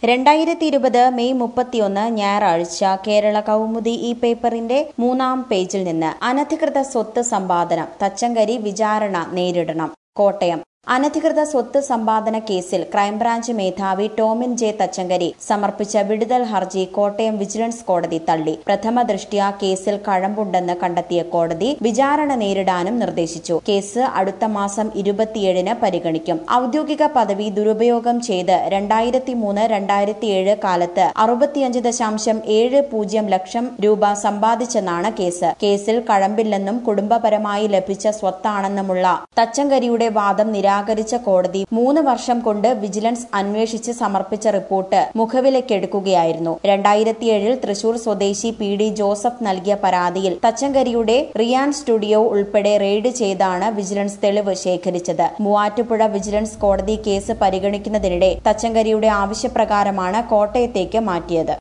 രണ്ടായിരത്തി ഇരുപത് മെയ് മുപ്പത്തിയൊന്ന് ഞായറാഴ്ച കേരള കൗമുദി ഈ പേപ്പറിന്റെ മൂന്നാം പേജിൽ നിന്ന് അനധികൃത സ്വത്ത് സമ്പാദനം തച്ചങ്കരി വിചാരണ നേരിടണം കോട്ടയം അനധികൃത സ്വത്ത് സമ്പാദന കേസിൽ ക്രൈംബ്രാഞ്ച് മേധാവി ടോമിൻ ജെ തച്ചങ്കരി സമർപ്പിച്ച വിടുതൽ ഹർജി കോട്ടയം വിജിലൻസ് കോടതി തള്ളി പ്രഥമ ദൃഷ്ട്യാ കേസിൽ കഴമ്പുണ്ടെന്ന് കണ്ടെത്തിയ കോടതി വിചാരണ നേരിടാനും നിർദ്ദേശിച്ചു കേസ് അടുത്ത മാസം ഇരുപത്തിയേഴിന് പരിഗണിക്കും ഔദ്യോഗിക പദവി ദുരുപയോഗം ചെയ്ത് രണ്ടായിരത്തി മൂന്ന് രണ്ടായിരത്തി ഏഴ് കാലത്ത് അറുപത്തിയഞ്ച് ദശാംശം ഏഴ് പൂജ്യം ലക്ഷം രൂപ സമ്പാദിച്ചെന്നാണ് കേസ് കേസിൽ കഴമ്പില്ലെന്നും കുടുംബപരമായി ലഭിച്ച സ്വത്താണെന്നുമുള്ള തച്ചങ്കരിയുടെ വാദം നിരാകരിച്ച കോടതി മൂന്ന് വർഷം കൊണ്ട് വിജിലൻസ് അന്വേഷിച്ച് സമർപ്പിച്ച റിപ്പോർട്ട് മുഖവിലക്കെടുക്കുകയായിരുന്നു രണ്ടായിരത്തിയേഴിൽ തൃശൂർ സ്വദേശി പി ഡി ജോസഫ് നൽകിയ പരാതിയിൽ തച്ചങ്കരിയുടെ റിയാൻ സ്റ്റുഡിയോ ഉൾപ്പെടെ റെയ്ഡ് ചെയ്താണ് വിജിലൻസ് തെളിവ് ശേഖരിച്ചത് മൂവാറ്റുപുഴ വിജിലൻസ് കോടതി കേസ് പരിഗണിക്കുന്നതിനിടെ തച്ചങ്കരിയുടെ ആവശ്യപ്രകാരമാണ് കോട്ടയത്തേക്ക് മാറ്റിയത്